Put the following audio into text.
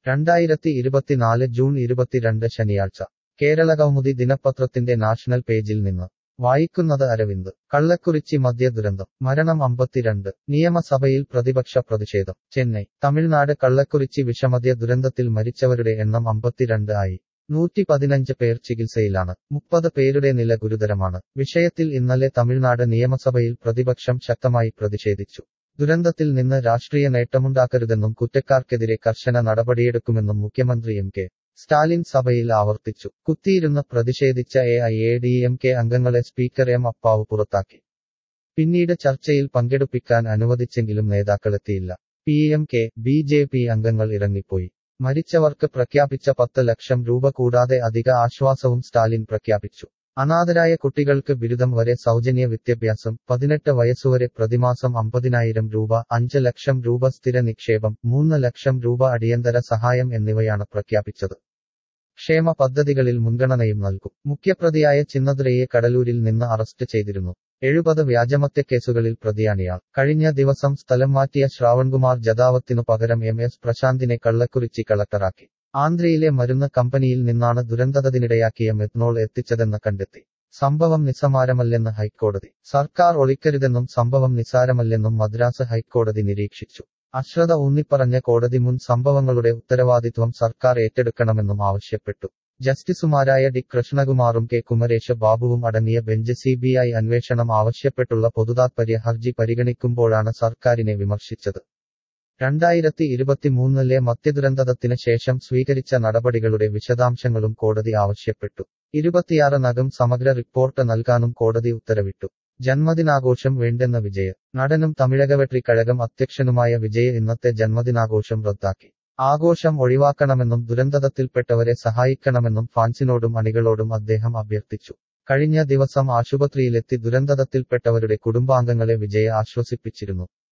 രണ്ടായിരത്തി ഇരുപത്തിനാല് ജൂൺ ഇരുപത്തിരണ്ട് ശനിയാഴ്ച കേരള കൗമുദി ദിനപത്രത്തിന്റെ നാഷണൽ പേജിൽ നിന്ന് വായിക്കുന്നത് അരവിന്ദ് കള്ളക്കുറിച്ചി മദ്യ ദുരന്തം മരണം അമ്പത്തിരണ്ട് നിയമസഭയിൽ പ്രതിപക്ഷ പ്രതിഷേധം ചെന്നൈ തമിഴ്നാട് കള്ളക്കുറിച്ചി വിഷമദ്യ ദുരന്തത്തിൽ മരിച്ചവരുടെ എണ്ണം അമ്പത്തിരണ്ട് ആയി നൂറ്റി പതിനഞ്ച് പേർ ചികിത്സയിലാണ് മുപ്പത് പേരുടെ നില ഗുരുതരമാണ് വിഷയത്തിൽ ഇന്നലെ തമിഴ്നാട് നിയമസഭയിൽ പ്രതിപക്ഷം ശക്തമായി പ്രതിഷേധിച്ചു ദുരന്തത്തിൽ നിന്ന് രാഷ്ട്രീയ നേട്ടമുണ്ടാക്കരുതെന്നും കുറ്റക്കാർക്കെതിരെ കർശന നടപടിയെടുക്കുമെന്നും മുഖ്യമന്ത്രി എം കെ സ്റ്റാലിൻ സഭയിൽ ആവർത്തിച്ചു കുത്തിയിരുന്ന് പ്രതിഷേധിച്ച A I A D M K അംഗങ്ങളെ സ്പീക്കർ എം അപ്പാവ് പുറത്താക്കി പിന്നീട് ചർച്ചയിൽ പങ്കെടുപ്പിക്കാൻ അനുവദിച്ചെങ്കിലും നേതാക്കളെത്തിയില്ല P M K B J P അംഗങ്ങൾ ഇറങ്ങിപ്പോയി മരിച്ചവർക്ക് പ്രഖ്യാപിച്ച പത്ത് ലക്ഷം രൂപ കൂടാതെ അധിക ആശ്വാസവും സ്റ്റാലിൻ പ്രഖ്യാപിച്ചു അനാഥരായ കുട്ടികൾക്ക് ബിരുദം വരെ സൗജന്യ വിദ്യാഭ്യാസം പതിനെട്ട് വയസ്സുവരെ പ്രതിമാസം അമ്പതിനായിരം രൂപ അഞ്ച് ലക്ഷം രൂപ സ്ഥിര നിക്ഷേപം മൂന്ന് ലക്ഷം രൂപ അടിയന്തര സഹായം എന്നിവയാണ് പ്രഖ്യാപിച്ചത് ക്ഷേമ പദ്ധതികളിൽ മുൻഗണനയും നൽകും മുഖ്യപ്രതിയായ ചിന്നതുരയെ കടലൂരിൽ നിന്ന് അറസ്റ്റ് ചെയ്തിരുന്നു എഴുപത് വ്യാജമത്യക്കേസുകളിൽ പ്രതിയാണിയാൾ കഴിഞ്ഞ ദിവസം സ്ഥലം മാറ്റിയ ശ്രാവൺകുമാർ ജദാവത്തിനു പകരം എം എസ് പ്രശാന്തിനെ കള്ളക്കുറിച്ചി കളക്ടറാക്കി ആന്ധ്രയിലെ മരുന്ന് കമ്പനിയിൽ നിന്നാണ് ദുരന്തത്തിനിടയാക്കിയ മെത്നോൾ എത്തിച്ചതെന്ന് കണ്ടെത്തി സംഭവം നിസ്സമാരമല്ലെന്ന് ഹൈക്കോടതി സർക്കാർ ഒളിക്കരുതെന്നും സംഭവം നിസ്സാരമല്ലെന്നും മദ്രാസ് ഹൈക്കോടതി നിരീക്ഷിച്ചു അശ്രദ്ധ ഊന്നിപ്പറഞ്ഞ കോടതി മുൻ സംഭവങ്ങളുടെ ഉത്തരവാദിത്വം സർക്കാർ ഏറ്റെടുക്കണമെന്നും ആവശ്യപ്പെട്ടു ജസ്റ്റിസുമാരായ ഡി കൃഷ്ണകുമാറും കെ കുമരേശ ബാബുവും അടങ്ങിയ ബെഞ്ച് സി ബി ഐ അന്വേഷണം ആവശ്യപ്പെട്ടുള്ള പൊതുതാത്പര്യ ഹർജി പരിഗണിക്കുമ്പോഴാണ് സർക്കാരിനെ വിമർശിച്ചത് രണ്ടായിരത്തി ഇരുപത്തിമൂന്നിലെ മദ്യദുരന്തത്തിന് ശേഷം സ്വീകരിച്ച നടപടികളുടെ വിശദാംശങ്ങളും കോടതി ആവശ്യപ്പെട്ടു ഇരുപത്തിയാറിനകം സമഗ്ര റിപ്പോർട്ട് നൽകാനും കോടതി ഉത്തരവിട്ടു ജന്മദിനാഘോഷം വേണ്ടെന്ന വിജയ നടനും തമിഴകവെട്രി കഴകം അധ്യക്ഷനുമായ വിജയ ഇന്നത്തെ ജന്മദിനാഘോഷം റദ്ദാക്കി ആഘോഷം ഒഴിവാക്കണമെന്നും ദുരന്തത്തിൽപ്പെട്ടവരെ സഹായിക്കണമെന്നും ഫാൻസിനോടും അണികളോടും അദ്ദേഹം അഭ്യർത്ഥിച്ചു കഴിഞ്ഞ ദിവസം ആശുപത്രിയിലെത്തി ദുരന്തത്തിൽപ്പെട്ടവരുടെ കുടുംബാംഗങ്ങളെ വിജയ ആശ്വസിപ്പിച്ചിരുന്നു